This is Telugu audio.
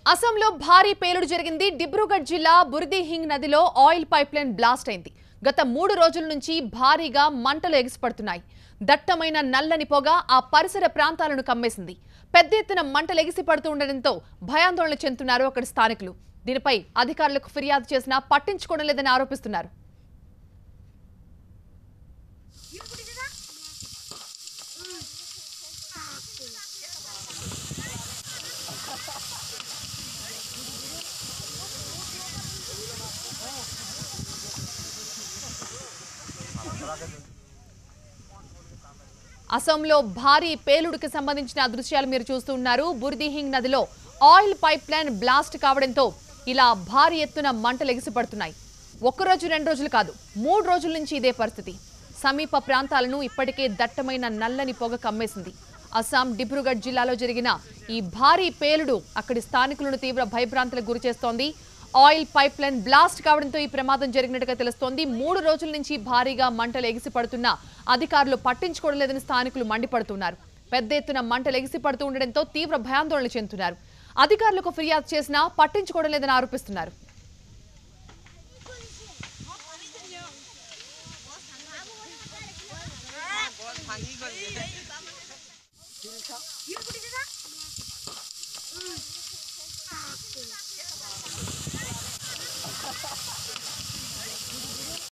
అసోంలో భారీ పేలుడు జరిగింది డిబ్రూగఢ్ జిల్లా బుర్దిహింగ్ నదిలో ఆయిల్ పైప్లైన్ బ్లాస్ట్ అయింది గత మూడు రోజుల నుంచి భారీగా మంటలు ఎగిసిపడుతున్నాయి దట్టమైన నల్లని పొగ ఆ పరిసర ప్రాంతాలను కమ్మేసింది పెద్ద ఎత్తున మంటలు ఎగిసిపడుతూ ఉండడంతో భయాందోళన చెందుతున్నారు అక్కడి స్థానికులు దీనిపై అధికారులకు ఫిర్యాదు చేసినా పట్టించుకోవడం లేదని ఆరోపిస్తున్నారు అసోంలో భారీ పేలుడుకి సంబంధించిన దృశ్యాలు మీరు చూస్తూ ఉన్నారు బుర్దిహింగ్ నదిలో ఆయిల్ పైప్ లైన్ బ్లాస్ట్ కావడంతో ఇలా భారీ ఎత్తున మంటలు ఎగిసిపడుతున్నాయి ఒక్కరోజు రెండు రోజులు కాదు మూడు రోజుల నుంచి ఇదే పరిస్థితి సమీప ప్రాంతాలను ఇప్పటికే దట్టమైన నల్లని పొగ కమ్మేసింది అస్సాం డిబ్రూగఢ్ జిల్లాలో జరిగిన ఈ భారీ పేలుడు అక్కడి స్థానికులను తీవ్ర భయభ్రాంతులకు గురిచేస్తోంది ఆయిల్ పైప్ లైన్ బ్లాస్ట్ కావడంతో ఈ ప్రమాదం జరిగినట్టుగా తెలుస్తోంది మూడు రోజుల నుంచి భారీగా మంటలు ఎగిసిపడుతున్నా అధికారులు పట్టించుకోవడం లేదని స్థానికులు మండిపడుతున్నారు పెద్ద ఎత్తున మంటలు ఎగిసిపడుతూ ఉండడంతో తీవ్ర భయాందోళన చెందుతున్నారు అధికారులకు ఫిర్యాదు చేసినా పట్టించుకోవడం లేదని ఆరోపిస్తున్నారు